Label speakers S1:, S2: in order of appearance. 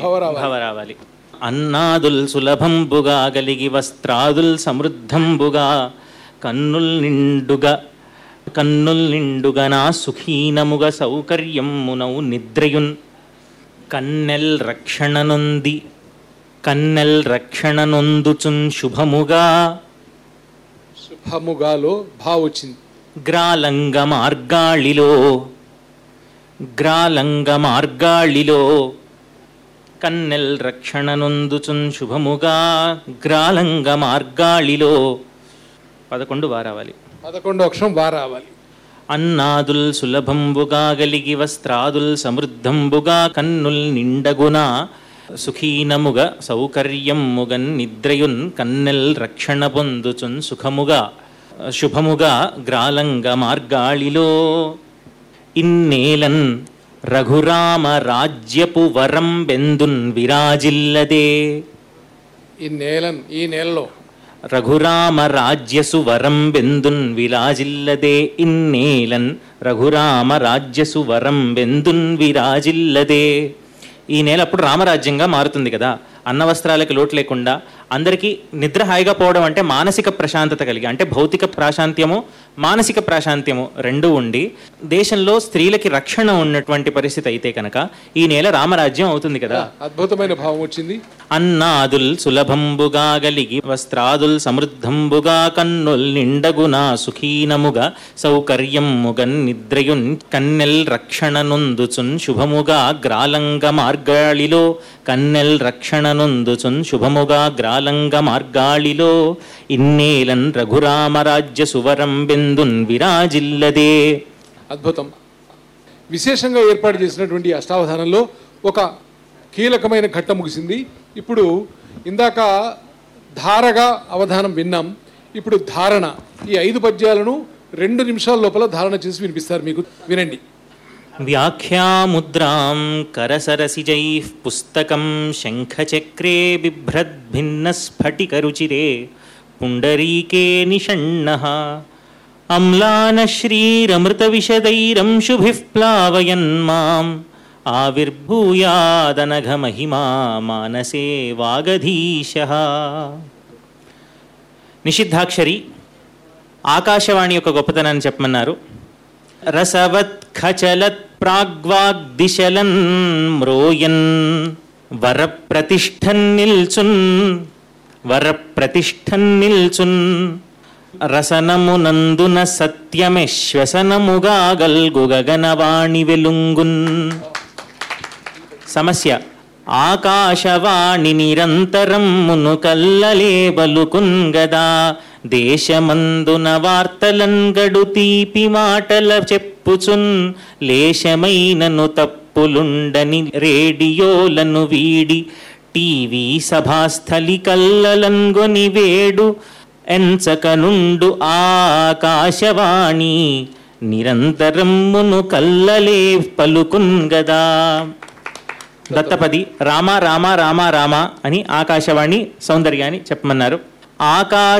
S1: భవ రావాలి.
S2: భవ రావాలి అన్నాదుల్ సులభంబుగా గలిగి వస్త్రాదుల్ సమృద్ధంబుగా కన్నుల్ నిండుగా కన్నుల్ నిండుగా నా సుఖీనముగ సౌకర్యమునౌ నిద్రయున్ కన్నెల్ రక్షణనొంది కన్నెల్ రక్షణనొందుచున్ శుభముగా
S1: శుభముగాలో భా వచ్చింది
S2: గ్రాలంగ మార్గాళిలో గ్రాలంగ మార్గాళిలో కన్నెల్ రక్షణనొందుచున్ శుభముగా గ్రాలంగ మార్గాళిలో పదకొండు వారావాలి
S1: పదకొండో అక్షరం వా రావాలి
S2: అన్నాదుల్ సులభంబుగా గలిగి వస్త్రాదుల్ సమృద్ధంబుగా కన్నుల్ నిండగున సుఖీనముగ సౌకర్యముగన్ నిద్రయున్ కన్నెల్ రక్షణ పొందుచున్ సుఖముగా శుభముగా గ్రాలంగ మార్గాళిలో ఇన్నేలన్ రఘురామ రాజ్యపు వరం బెందున్ విరాజిల్లదే
S1: ఈ నేలం ఈ నేలలో
S2: రఘురామ రాజ్యసు వరం బెందున్ విరాజిల్లదే ఇన్నేలన్ రఘురామ రాజ్యసు వరం బెందున్ విరాజిల్లదే ఈ నేల అప్పుడు రామరాజ్యంగా మారుతుంది కదా అన్న వస్త్రాలకి లోటు లేకుండా అందరికీ నిద్ర హాయిగా పోవడం అంటే మానసిక ప్రశాంతత కలిగి అంటే భౌతిక ప్రాశాంత్యము మానసిక ప్రాశాంత్యము రెండు ఉండి దేశంలో స్త్రీలకి రక్షణ ఉన్నటువంటి పరిస్థితి అయితే కనుక ఈ నేల రామరాజ్యం అవుతుంది కదా
S1: అద్భుతమైన భావం వచ్చింది
S2: అన్నాదుల్ సులభంబుగా గలిగి వస్త్రాదుల్ సమృద్ధంబుగా కన్నుల్ నిండగునా సుఖీనముగా సౌకర్యముగన్ నిద్రయున్ కన్నెల్ రక్షణ నొందుచున్ శుభముగా గ్రాలంగ మార్గాళిలో కన్నెల్ రక్షణ నొందుచున్ శుభముగా గ్రాలంగ మార్గాళిలో ఇన్నేలన్ రఘురామరాజ్య సువరం బెందున్ విరాజిల్లదే
S1: అద్భుతం విశేషంగా ఏర్పాటు చేసినటువంటి ఈ అష్టావధానంలో ఒక కీలకమైన ఘట్టం ముగిసింది ఇప్పుడు ఇందాక ధారగా అవధానం విన్నాం ఇప్పుడు ధారణ ఈ ఐదు పద్యాలను రెండు నిమిషాల లోపల ధారణ చేసి వినిపిస్తారు మీకు వినండి
S2: వ్యాఖ్యాముద్రాం కరసరసిజై పుస్తకం శంఖచక్రే బిభ్రద్భిన్నస్ఫటికరుచిరే పుండరీకే నిషణ్ణ అమ్లానశ్రీరమృతవిశదైరంశుభిः ప్లావయన్ మాం ఆవిర్భూయాదనఘమహిమా మానసే వాగధీశ నిషిద్ధాక్షరి ఆకాశవాణి యొక్క గొప్పతనాన్ని చెప్పమన్నారు రసవత్ ఖచలత్ ప్రాగ్వాగ్దిశలన్ మ్రోయన్ వరప్రతిష్ఠన్ నిల్చున్ వరప్రతిష్ఠన్ నిల్చున్ రసనమునందున సత్యమే శ్వసనముగా గల్గు గగనవాణి వెలుంగున్ సమస్య ఆకాశవాణి నిరంతరం మును కల్లలే బలుకున్ గదా దేశమందున వార్తలన్ గడు తీపి మాటల చెప్పుచున్ లేశమైనను తప్పులుండని రేడియోలను వీడి టీవీ సభాస్థలి కల్లలంగొని వేడు ఎంచకనుండు ఆకాశవాణి నిరంతరమును కల్లలే పలుకున్ గదా దత్తపది రామ రామ రామ రామ అని ఆకాశవాణి సౌందర్యాన్ని చెప్పమన్నారు ఆకాశ